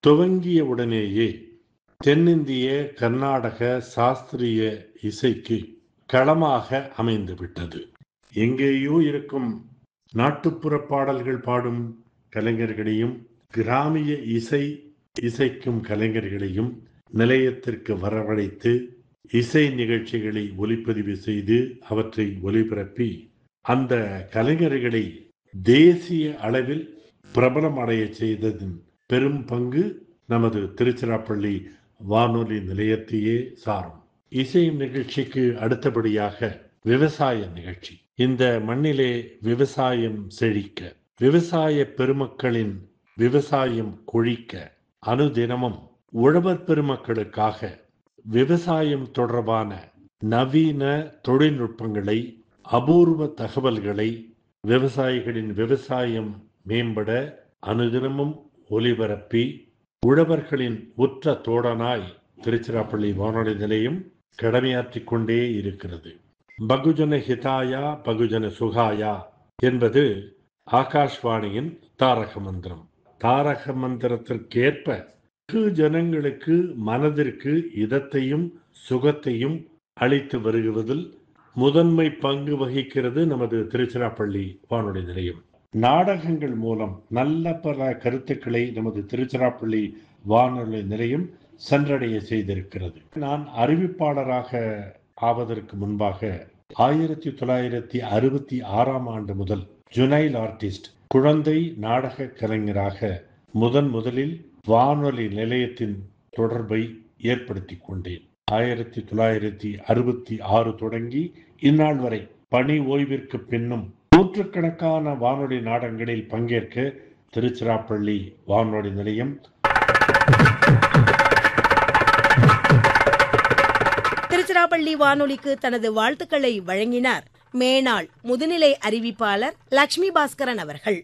துவங்கிய உடனேயே தென்னிந்திய கர்நாடக சாஸ்திரிய இசைக்கு களமாக அமைந்து விட்டது எங்கேயோ இருக்கும் நாட்டுப்புற பாடல்கள் பாடும் கலைஞர்களையும் கிராமிய இசை இசைக்கும் கலைஞர்களையும் நிலையத்திற்கு வரவழைத்து இசை நிகழ்ச்சிகளை ஒலிப்பதிவு செய்து அவற்றை ஒலிபரப்பி அந்த கலைஞர்களை தேசிய அளவில் பிரபலம் அடைய செய்ததின் பெரும் பங்கு நமது திருச்சிராப்பள்ளி வானொலி நிலையத்தையே சாரும் இசை நிகழ்ச்சிக்கு அடுத்தபடியாக விவசாய நிகழ்ச்சி இந்த மண்ணிலே விவசாயம் செழிக்க விவசாய பெருமக்களின் விவசாயம் கொழிக்க அனுதினமும் உழவர் பெருமக்களுக்காக விவசாயம் தொடர்பான நவீன தொழில்நுட்பங்களை அபூர்வ தகவல்களை விவசாயிகளின் விவசாயம் மேம்பட அனுதினமும் ஒலிபரப்பி உழவர்களின் உற்ற தோழனாய் திருச்சிராப்பள்ளி வானொலி நிலையம் கடமையாற்றிக் கொண்டே இருக்கிறது பகுஜன ஹிதாயா பகுஜன சுகாயா என்பது ஆகாஷ்வாணியின் தாரக மந்திரம் தாரக மந்திரத்திற்கேற்ப வெகு ஜனங்களுக்கு மனதிற்கு இதத்தையும் சுகத்தையும் அளித்து வருவதில் முதன்மை பங்கு வகிக்கிறது நமது திருச்சிராப்பள்ளி வானொலி நிலையம் நாடகங்கள் மூலம் நல்ல பல கருத்துக்களை நமது திருச்சிராப்பள்ளி வானொலி நிலையம் சென்றடைய செய்திருக்கிறது நான் அறிவிப்பாளராக ஆவதற்கு முன்பாக ஆயிரத்தி தொள்ளாயிரத்தி அறுபத்தி ஆறாம் ஆண்டு முதல் ஜுனைல் ஆர்டிஸ்ட் குழந்தை நாடக கலைஞராக முதன் முதலில் வானொலி நிலையத்தின் தொடர்பை ஏற்படுத்தி கொண்டேன் ஆயிரத்தி தொள்ளாயிரத்தி அறுபத்தி ஆறு தொடங்கி இந்நாள் வரை பணி ஓய்விற்கு பின்னும் நூற்றுக்கணக்கான வானொலி நாடகங்களில் பங்கேற்க திருச்சிராப்பள்ளி வானொலி நிலையம் திருச்சிராப்பள்ளி வானொலிக்கு தனது வாழ்த்துக்களை வழங்கினார் மேனாள் முதுநிலை அறிவிப்பாளர் லட்சுமி பாஸ்கரன் அவர்கள்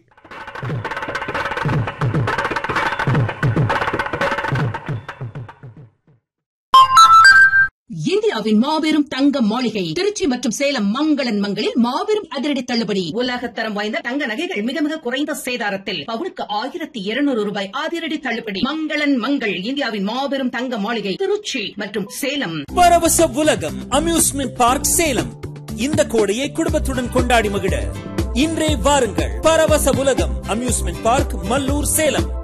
இந்தியாவின் மாபெரும் தங்க மாளிகை திருச்சி மற்றும் சேலம் மங்களன் மங்களில் மாபெரும் அதிரடி தள்ளுபடி உலகத்தரம் வாய்ந்த தங்க நகைகள் மிக மிக குறைந்த சேதாரத்தில் பவுனுக்கு ஆயிரத்தி இருநூறு ரூபாய் அதிரடி தள்ளுபடி மங்களன் மங்கள் இந்தியாவின் மாபெரும் தங்க மாளிகை திருச்சி மற்றும் சேலம் பரவச உலகம் அம்யூஸ்மெண்ட் பார்க் சேலம் இந்த கோடையை குடும்பத்துடன் கொண்டாடி மகிழ இன்றே வாருங்கள் பரவச உலகம் அம்யூஸ்மெண்ட் பார்க் மல்லூர் சேலம்